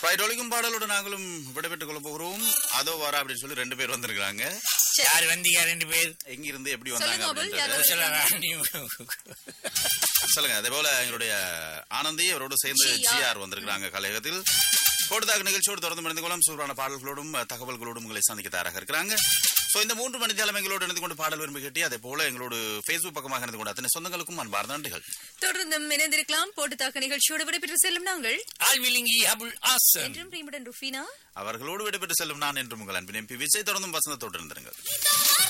Right ஒழிக்கும் பாடலோட நாங்களும் விடைபெற்றுக் கொள்ள போகிறோம் அதோ வர அப்படின்னு சொல்லி ரெண்டு பேர் வந்திருக்காங்க யார் வந்தீங்க ரெண்டு பேர் எங்க இருந்து எப்படி வந்தாங்க சொல்லுங்க, அபுல், அப்படின்றத யாரோ- சொல்லலாம் சொல்லுங்க அதே போல எங்களுடைய ஆனந்தி அவரோடு சேர்ந்து ஜி ஆர். ஜிஆர் வந்திருக்கிறாங்க கலையகத்தில் கொடுத்தாக நிகழ்ச்சியோடு தொடர்ந்து மணிந்து கொள்ளும் சூப்பரான பாடல்களோடும் அஹ், தகவல்களோடும் உங்களை சந்திக்க தயாராக இருக்கிறாங்க சோ இந்த மூன்று மணி நேரம் எங்களோடு இணைந்து கொண்டு பாடல் விரும்பி கேட்டி அதே போல எங்களோடு Facebook பக்கமாக இணைந்து கொண்டு அத்தனை சொந்தங்களுக்கும் அன்பார்ந்த நன்றிகள் தொடர்ந்து இணைந்திருக்கலாம் போட்டு தாக்க நிகழ்ச்சியோடு விடைபெற்று செல்லும் நாங்கள் ஆழ்விலிங்கி அபுல் ஆசன் என்றும் பிரேமுடன் ருஃபீனா அவர்களோடு விடைபெற்று செல்லும் நான் என்றும் உங்கள் அன்பின் எம்பி விஜய் தொடர்ந்தும் வசந்தத்தோடு இருந்திருங்கள் இந்த